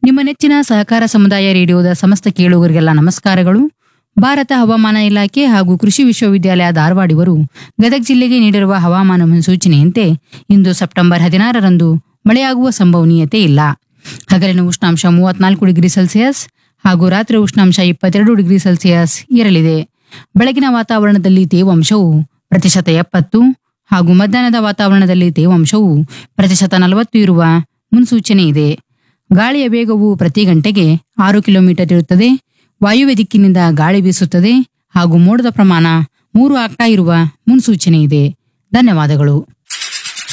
ನಿಮ್ಮ ನೆಚ್ಚಿನ ಸಹಕಾರ ಸಮುದಾಯ ರೇಡಿಯೋದ ಸಮಸ್ತ ಕೇಳುಗರಿಗೆಲ್ಲ ನಮಸ್ಕಾರಗಳು ಭಾರತ ಹವಾಮಾನ ಇಲಾಖೆ ಹಾಗೂ ಕೃಷಿ ವಿಶ್ವವಿದ್ಯಾಲಯ ಧಾರವಾಡ ಇವರು ಗದಗ ಜಿಲ್ಲೆಗೆ ನೀಡಿರುವ ಹವಾಮಾನ ಮುನ್ಸೂಚನೆಯಂತೆ ಇಂದು ಸೆಪ್ಟೆಂಬರ್ ಹದಿನಾರರಂದು ಮಳೆಯಾಗುವ ಸಂಭವನೀಯತೆ ಇಲ್ಲ ಹಗಲಿನ ಉಷ್ಣಾಂಶ ಮೂವತ್ನಾಲ್ಕು ಡಿಗ್ರಿ ಸೆಲ್ಸಿಯಸ್ ಹಾಗೂ ರಾತ್ರಿ ಉಷ್ಣಾಂಶ ಇಪ್ಪತ್ತೆರಡು ಡಿಗ್ರಿ ಸೆಲ್ಸಿಯಸ್ ಇರಲಿದೆ ಬೆಳಗಿನ ವಾತಾವರಣದಲ್ಲಿ ತೇವಾಂಶವು ಪ್ರತಿಶತ ಎಪ್ಪತ್ತು ಹಾಗೂ ಮಧ್ಯಾಹ್ನದ ವಾತಾವರಣದಲ್ಲಿ ತೇವಾಂಶವು ಪ್ರತಿಶತ ನಲವತ್ತು ಇರುವ ಮುನ್ಸೂಚನೆ ಇದೆ ಗಾಳಿಯ ವೇಗವು ಪ್ರತಿ ಗಂಟೆಗೆ ಆರು ಕಿಲೋಮೀಟರ್ ಇರುತ್ತದೆ ವಾಯುವ್ಯ ದಿಕ್ಕಿನಿಂದ ಗಾಳಿ ಬೀಸುತ್ತದೆ ಹಾಗೂ ಮೋಡದ ಪ್ರಮಾಣ ಮೂರು ಆಗ್ತಾ ಇರುವ ಮುನ್ಸೂಚನೆ ಇದೆ ಧನ್ಯವಾದಗಳು